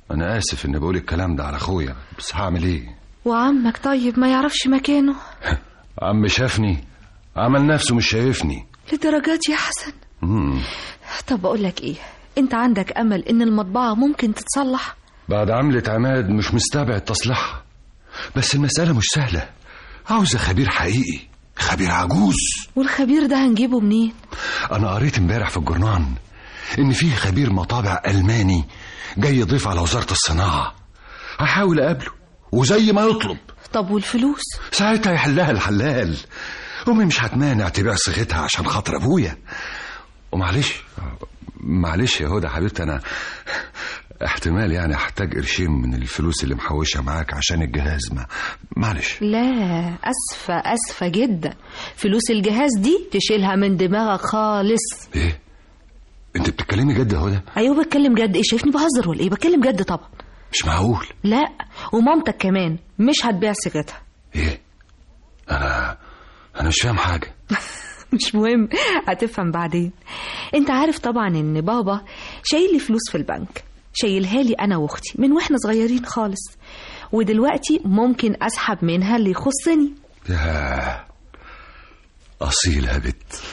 انا اسف اني بقول الكلام ده على اخويا بس هعمل ايه وعمك طيب ما يعرفش مكانه عم شافني عمل نفسه مش شايفني لدرجات يا حسن مم. طب أقول لك إيه أنت عندك أمل إن المطبعة ممكن تتصلح بعد عملة عماد مش مستبعد تصليحها بس المسألة مش سهلة عاوزة خبير حقيقي خبير عجوز والخبير ده هنجيبه منين أنا قريت امبارح في الجرنان إن في خبير مطابع ألماني جاي يضيف على وزارة الصناعة هحاول أقابله وزي ما يطلب طب والفلوس ساعتها يحلها الحلال أمي مش هتمانع تبيع صيغتها عشان خاطر أبويا ومعلش معلش يا هدى حبيبتي أنا احتمال يعني احتاج قرشين من الفلوس اللي محوشها معاك عشان الجهاز ما معلش لا أسفة أسفة جدا فلوس الجهاز دي تشيلها من دماغك خالص ايه انت بتتكلمي جد يا هدى أيوة بتكلم جد إيه شايفني بهزر ولا إيه بتكلم جد طبعا مش معقول لا ومامتك كمان مش هتبيع صيغتها ايه انا انا مش فاهم حاجه مش مهم هتفهم بعدين انت عارف طبعا ان بابا شايل لي فلوس في البنك شايلها لي انا واختي من واحنا صغيرين خالص ودلوقتي ممكن اسحب منها اللي يخصني يا اصيل يا بت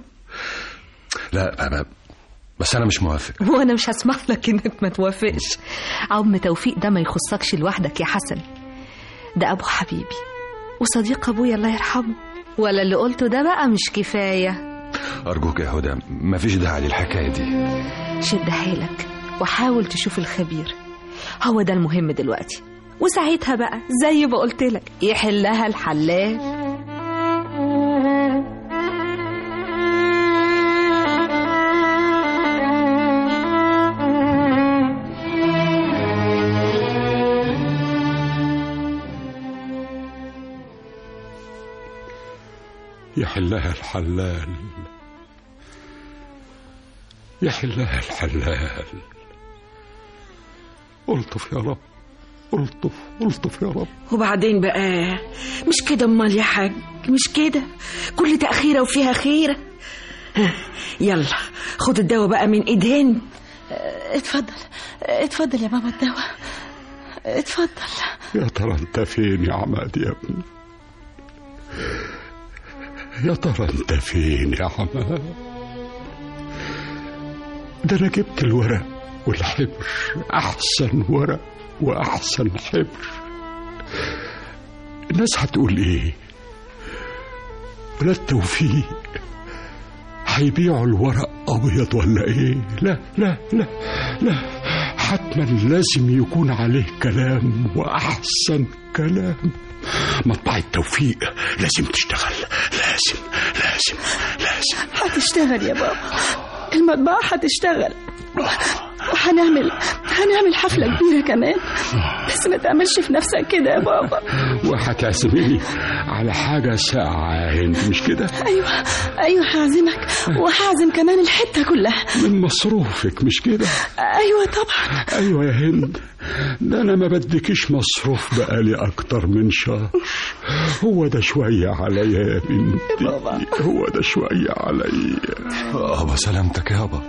لا أنا بس انا مش موافق وانا مش هسمح لك انك ما توافقش عم توفيق ده ما يخصكش لوحدك يا حسن ده ابو حبيبي وصديق ابويا الله يرحمه ولا اللي قلته ده بقى مش كفايه ارجوك يا هدى مفيش داعي للحكايه دي شد حيلك وحاول تشوف الخبير هو ده المهم دلوقتي وساعتها بقى زي ما قلت لك يحلها الحلال يحلها الحلال يحلها الحلال الطف يا رب الطف الطف يا رب وبعدين بقى مش كده امال يا حاج مش كده كل تأخيرة وفيها خيرة ها، يلا خد الدواء بقى من ايدين اتفضل اتفضل يا ماما الدواء اتفضل يا ترى انت فين يا عماد يا ابني يا ترى انت فين يا عماد ده انا جبت الورق والحبر احسن ورق واحسن حبر الناس هتقول ايه ولاد توفيق هيبيعوا الورق ابيض ولا ايه لا لا لا لا حتما لازم يكون عليه كلام واحسن كلام مطبعة توفيق لازم تشتغل لازم لازم لازم هتشتغل يا بابا المطبعة هتشتغل وهنعمل هنعمل حفلة كبيرة كمان بس ما تعملش في نفسك كده يا بابا وهتعزميني على حاجة ساعة يا هند مش كده أيوة أيوة هعزمك وهعزم كمان الحتة كلها من مصروفك مش كده أيوة طبعا ايوه يا هند ده انا ما بديكيش مصروف بقالي اكتر من شهر هو ده شوية عليا يا بنتي هو ده شوية عليا ابا سلامتك يابا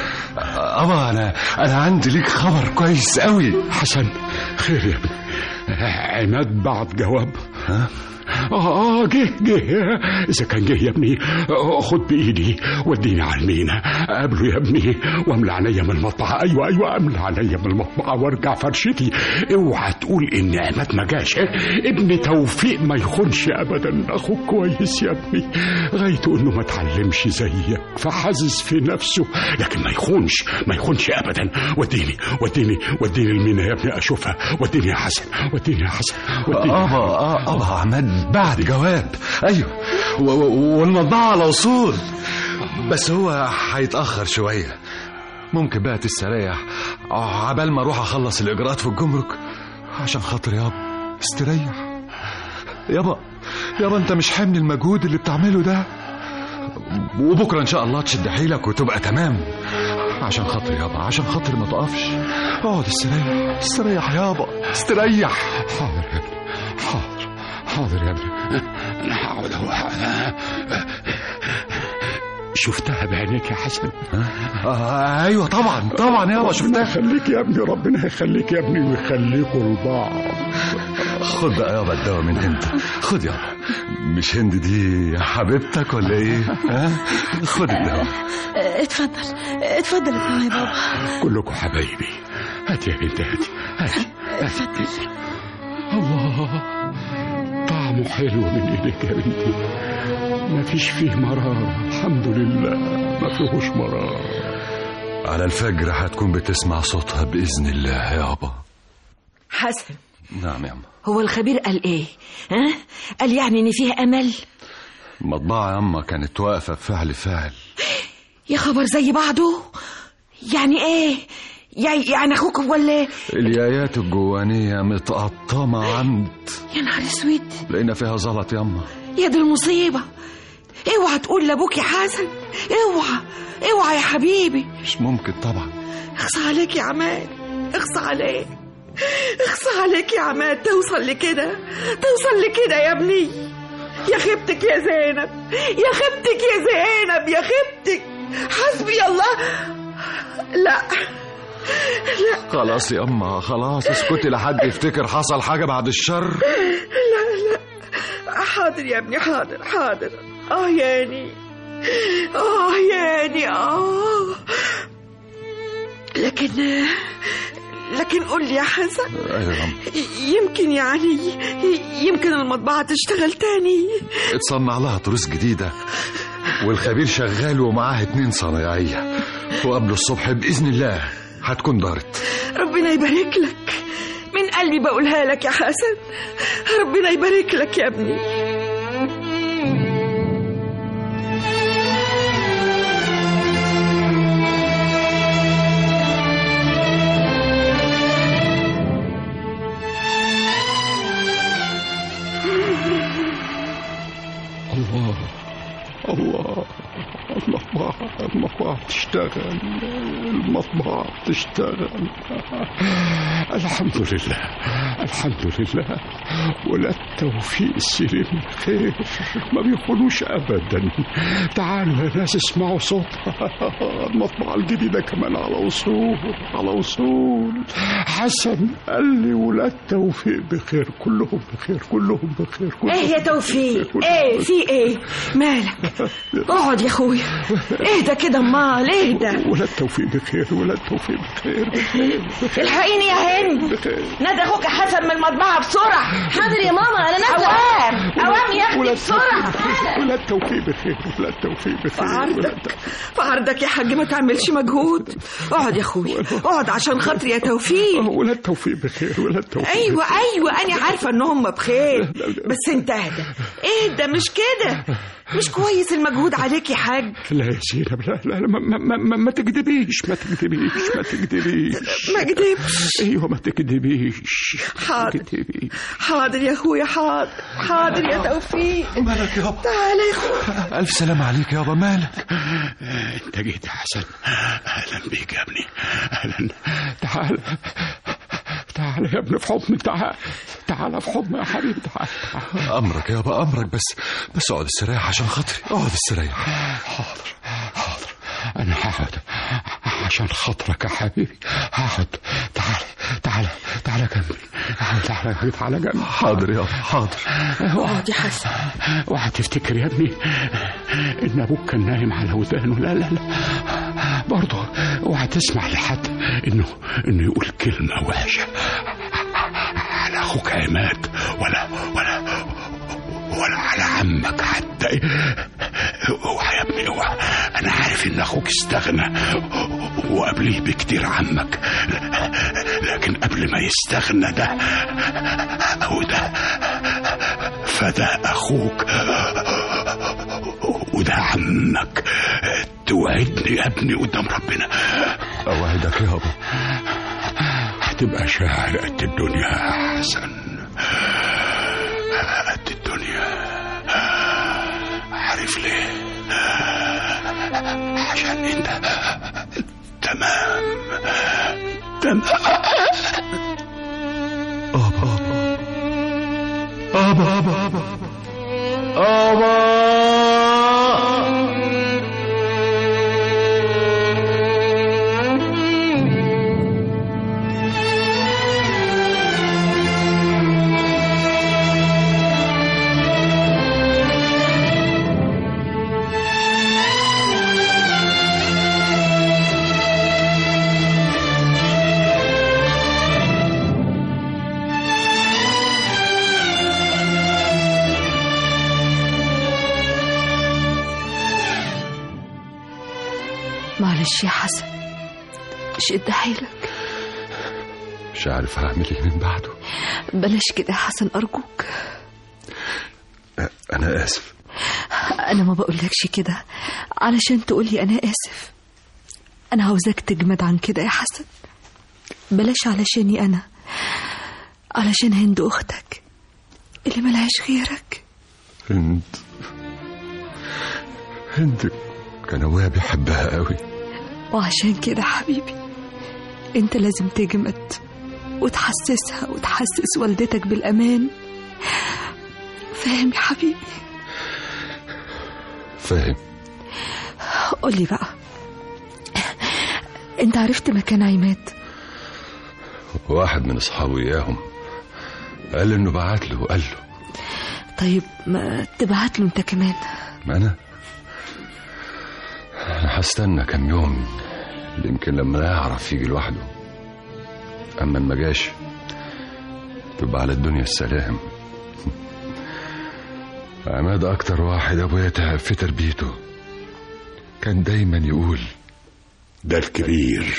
ابا انا انا عندي ليك خبر كويس قوي حسن خير يا ابني عماد بعت جواب ها اه اه جه جه اذا كان جه يا ابني آه، خد بايدي وديني على المينا قابله يا ابني واملى عينيا من المطبعه ايوه ايوه املى عينيا من المطبعه وارجع فرشتي اوعى تقول ان عماد ما جاش ابن توفيق ما يخونش ابدا اخوك كويس يا ابني غايته انه ما اتعلمش زيك فحاسس في نفسه لكن ما يخونش ما يخونش ابدا وديني وديني وديني المينا يا ابني اشوفها وديني يا حسن وديني يا حسن وديني ابا آه، ابا عماد بعد جواب ايوه و- و- والمطبعه على وصول بس هو هيتاخر شويه ممكن بقى تستريح عبال ما اروح اخلص الاجراءات في الجمرك عشان خاطر يابا استريح يابا يابا انت مش حامل المجهود اللي بتعمله ده وبكره ان شاء الله تشد حيلك وتبقى تمام عشان خاطر يابا عشان خاطر ما تقفش اقعد استريح استريح يابا استريح حاضر يا ابني حاضر حاضر يا ابني انا هقعد اهو شفتها بعينيك يا حسن آه ايوه طبعا طبعا يابا شفتها يخليك يا ابني ربنا يخليك يا ابني ويخليكوا لبعض خد بقى يابا الدواء من هند خد يابا مش هند دي حبيبتك ولا ايه ها خد الدواء آه، اتفضل اتفضل ادفع يا بابا كلكم حبايبي هات يا بنت هاتي هاتي هاتي الله طعمه حلو من ايدك يا بنتي ما فيش فيه مرار الحمد لله ما فيهوش مرار على الفجر هتكون بتسمع صوتها بإذن الله يابا حسن نعم يا أما هو الخبير قال ايه ها قال يعني ان فيه امل المطبعة يا أما كانت واقفة بفعل فاعل يا خبر زي بعضه يعني ايه يعني يعني اخوك ولا إيه؟ اليايات الجوانية متقطمة عمد يا نهار اسود لقينا فيها زلط يا أما يا دي المصيبه اوعى تقول لابوك يا حسن اوعى اوعى يا حبيبي مش ممكن طبعا اخصى عليك يا عماد اخصى عليك اخصى عليك يا عماد توصل لكده توصل لكده يا ابني يا خيبتك يا زينب يا خيبتك يا زينب يا خيبتك حسبي الله لا خلاص يا أما خلاص اسكتي لحد يفتكر حصل حاجة بعد الشر لا لا حاضر يا ابني حاضر حاضر اه ياني اه ياني اه لكن لكن قول لي يا حسن أيوة يا أما. يمكن يعني يمكن المطبعة تشتغل تاني اتصنع لها تروس جديدة والخبير شغال ومعاه اتنين صنايعية وقبل الصبح بإذن الله هتكون دارت ربنا يبارك لك من قلبي بقولها لك يا حسن ربنا يبارك لك يا ابني الله الله المطبعة المطبعة بتشتغل المطبعة بتشتغل الحمد لله الحمد لله ولا التوفيق السليم خير ما بيخونوش أبدا تعالوا يا ناس اسمعوا صوتها المطبعة الجديدة كمان على وصول على وصول حسن قال لي ولا التوفيق بخير كلهم بخير كلهم بخير كلهم ايه يا توفيق ايه في ايه مالك اقعد يا اخويا اهدى كده امال اهدى ولا التوفيق بخير ولا التوفيق بخير بخير بخير الحقيني يا هند بخير نادى اخوك حسن من المطبعة بسرعة حاضر يا ماما انا نازله اوام اوام يا ولا اختي بسرعة التوفيق ولا التوفيق بخير ولا التوفيق بخير في ولا عرضك التوفيق في عرضك يا حاج ما تعملش مجهود اقعد يا اخويا اقعد عشان خاطري يا توفيق ولا التوفيق بخير ولا التوفيق ايوه بخير. ايوه انا عارفه ان هم بخير بس انت اهدى اهدى مش كده مش كويس المجهود عليك يا حاج لا يا زينب لا لا, لا ما, ما, ما, ما تكذبيش ما تكذبيش ما تكذبيش ما كدبش ايوه ما تكذبيش حاضر حاضر يا اخويا حاضر حاضر يا توفيق مالك يابا تعالى يا اخويا ألف سلام عليك يابا مالك انت جيت يا حسن اهلا بيك يا ابني اهلا تعال تعال يا ابني في حضني تعال تعال في حضني يا حبيبي تعال تعال. أمرك يابا أمرك بس بس اقعد استريح عشان خاطري اقعد استريح حاضر حاضر انا هقعد عشان خاطرك يا حبيبي هقعد تعال تعال تعال جنبي تعال تعال تعال جنبي حاضر يابا حاضر اقعد يا حسن اوعى تفتكر يا ابني ان ابوك كان نايم على ودانه لا لا لا برضه اوعى تسمع لحد انه انه يقول كلمه وحشه على اخوك عماد ولا ولا ولا على عمك حتى اوعى يا ابني اوعى انا عارف ان اخوك استغنى وقبليه بكتير عمك لكن قبل ما يستغنى ده او ده فده اخوك وده عمك توعدني يا ابني قدام ربنا أوعدك يابا هتبقى شاعر قد الدنيا يا حسن قد الدنيا عارف ليه عشان انت تمام تمام أبا أبا أبا أبا أبا معلش يا حسن شد حيلك مش عارف هعمل ايه من بعده بلاش كده يا حسن أرجوك انا اسف أنا ما بقولكش كده علشان تقولي أنا آسف أنا عاوزاك تجمد عن كده يا حسن بلاش علشاني أنا علشان هند أختك اللي ملهاش غيرك هند هند كان ابويا بيحبها قوي وعشان كده حبيبي انت لازم تجمد وتحسسها وتحسس والدتك بالأمان فاهم يا حبيبي فاهم قولي بقى انت عرفت مكان عماد واحد من اصحابه اياهم قال انه بعت له وقال له طيب ما تبعت له انت كمان ما انا انا هستنى كام يوم يمكن لما يعرف يجي لوحده اما ما جاش تبقى على الدنيا السلام عماد اكتر واحد ابويا تعب في تربيته كان دايما يقول ده الكبير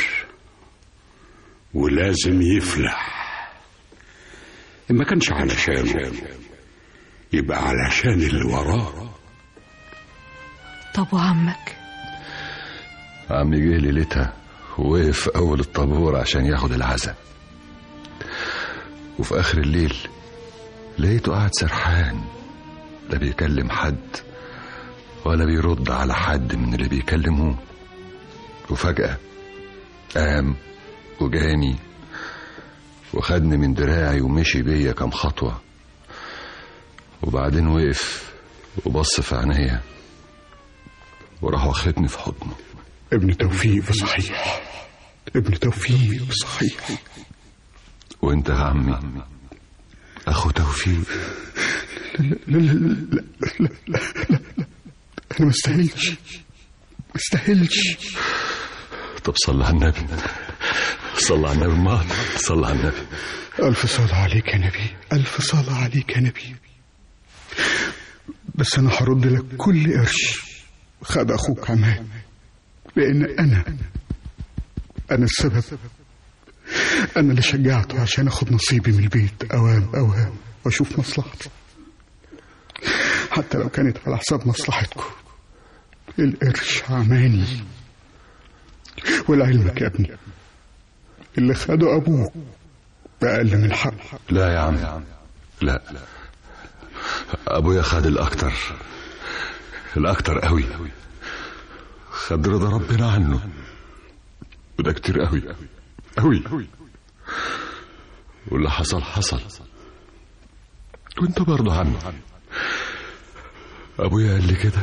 ولازم يفلح ما كانش علشانه يبقى علشان اللي وراه طب وعمك عمي جه ليلتها ووقف أول الطابور عشان ياخد العزا وفي آخر الليل لقيته قاعد سرحان لا بيكلم حد ولا بيرد على حد من اللي بيكلموه وفجأة قام وجاني وخدني من دراعي ومشي بيا كام خطوة وبعدين وقف وبص في عينيا وراح واخدني في حضنه ابن توفيق صحيح ابن توفيق صحيح وانت يا عمي اخو توفيق لا لا لا لا لا, لا, لا, لا. انا ما استاهلش ما استاهلش طب صلى على النبي صلى على النبي ما صلى على النبي ألف صلاة عليك يا نبي ألف صلاة عليك يا نبي بس أنا هرد لك كل قرش خد أخوك عماد لأن أنا أنا السبب أنا اللي شجعته عشان أخد نصيبي من البيت أوام أوام وأشوف مصلحتي حتى لو كانت على حساب مصلحتكم القرش عماني ولعلمك يا ابني اللي خده أبوك بأقل من حق لا يا عم لا ابويا خد الاكتر الاكتر قوي خد رضا ربنا عنه وده كتير قوي قوي واللي حصل حصل وانت برضه عنه ابويا قال لي كده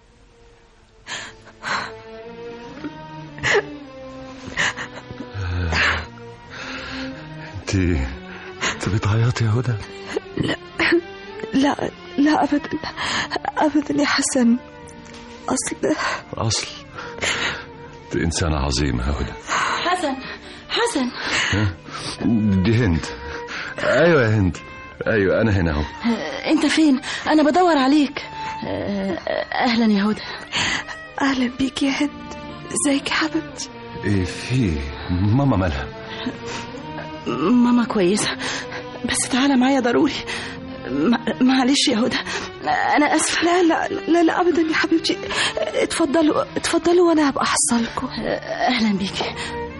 انت انت بتعيطي يا هدى لا لا لا أبدا أبدا يا حسن أصل اصل انت انسانه عظيمه يا هدى حسن حسن ها؟ دي هند ايوه يا هند ايوه انا هنا اهو آه، انت فين انا بدور عليك آه، اهلا يا هدى أهلا بيك يا هند ازيك يا حبيبتي ايه في ماما مالها ماما كويسة بس تعالى معايا ضروري ما- معلش يا هدى انا اسفه لا لا لا لا أبدا يا حبيبتي اتفضلوا اتفضلوا وأنا هبقى أحصلكم اهلا بيكي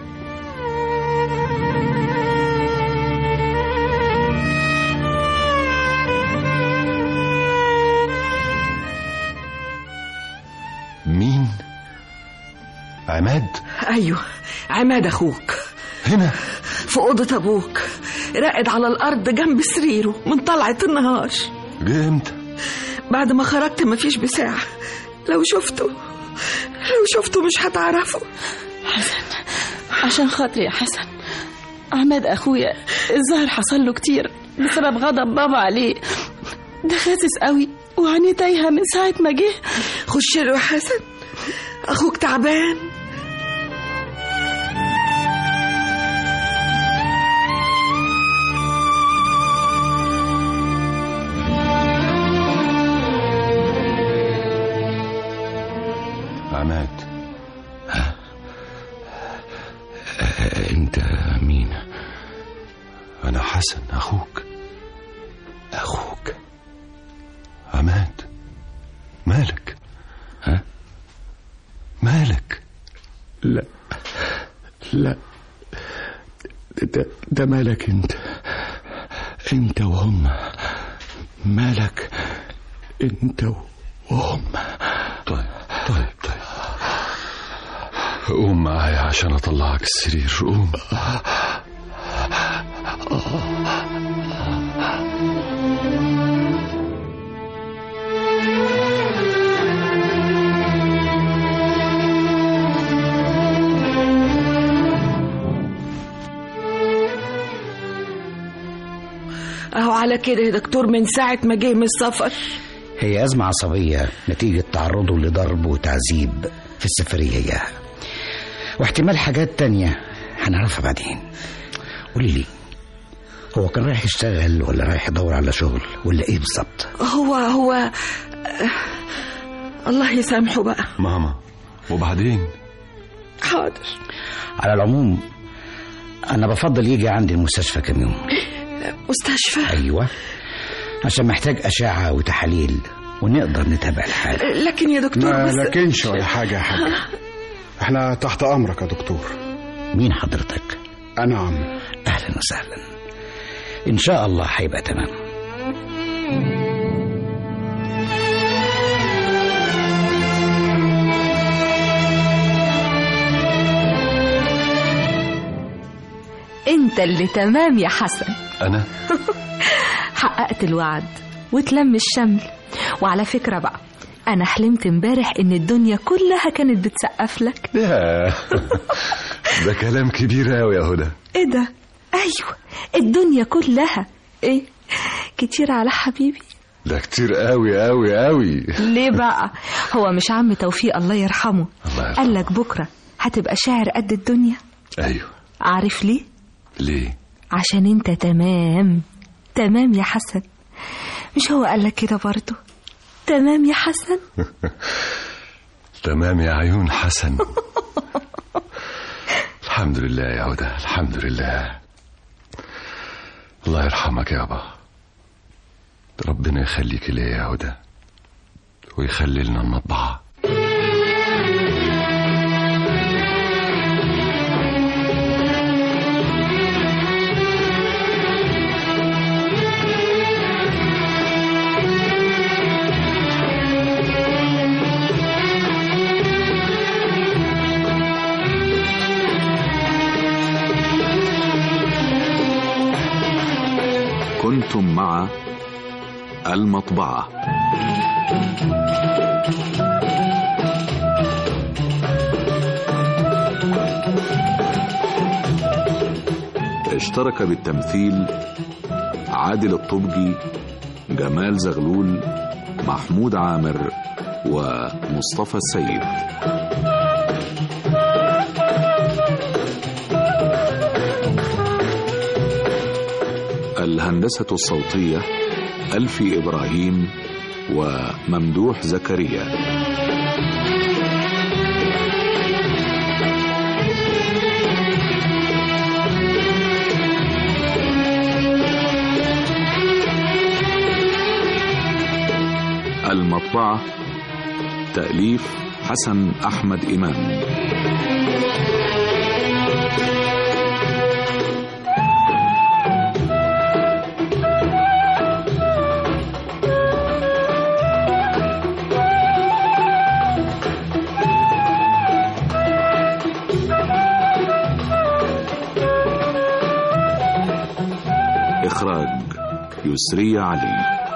مين عماد أيوه عماد أخوك هنا في أوضة أبوك راقد على الأرض جنب سريره من طلعة النهار جه امتى بعد ما خرجت مفيش بساعة لو شفته لو شفته مش هتعرفه حسن عشان خاطري يا حسن عماد اخويا الظاهر حصل له كتير بسبب غضب بابا عليه ده خاسس قوي وعينيه تايهه من ساعه ما جه خش له يا حسن أخوك تعبان عماد ها لا ده, ده مالك انت انت وهم مالك انت وهم طيب طيب طيب قوم معايا عشان اطلعك السرير قوم اهو على كده يا دكتور من ساعة ما جه من السفر هي أزمة عصبية نتيجة تعرضه لضرب وتعذيب في السفرية إياها واحتمال حاجات تانية هنعرفها بعدين قولي لي هو كان رايح يشتغل ولا رايح يدور على شغل ولا ايه بالظبط هو هو آه، الله يسامحه بقى ماما وبعدين حاضر على العموم انا بفضل يجي عندي المستشفى كام يوم مستشفى ايوه عشان محتاج اشعه وتحاليل ونقدر نتابع الحاله لكن يا دكتور ما بس لكنش ولا حاجة يا حاج احنا تحت أمرك يا دكتور مين حضرتك أنا عم اهلا وسهلا ان شاء الله هيبقى تمام انت اللي تمام يا حسن انا حققت الوعد وتلم الشمل وعلى فكرة بقى أنا حلمت امبارح إن الدنيا كلها كانت بتسقف لك يا ده كلام كبير قوي يا هدى إيه ده؟ أيوة الدنيا كلها إيه؟ كتير على حبيبي ده كتير قوي قوي قوي ليه بقى؟ هو مش عم توفيق الله يرحمه الله يرحمه. قال لك بكرة هتبقى شاعر قد الدنيا ايوه عارف ليه؟ ليه عشان انت تمام تمام يا حسن مش هو قال لك كده برضه تمام يا حسن تمام يا عيون حسن الحمد لله يا هدى الحمد لله الله يرحمك يابا ربنا يخليك ليا يا هدى ويخلي لنا المطبعة كنتم مع المطبعة اشترك بالتمثيل عادل الطبجي جمال زغلول محمود عامر ومصطفى السيد الهندسة الصوتية ألفي إبراهيم وممدوح زكريا المطبعة تأليف حسن أحمد إمام إخراج يسري علي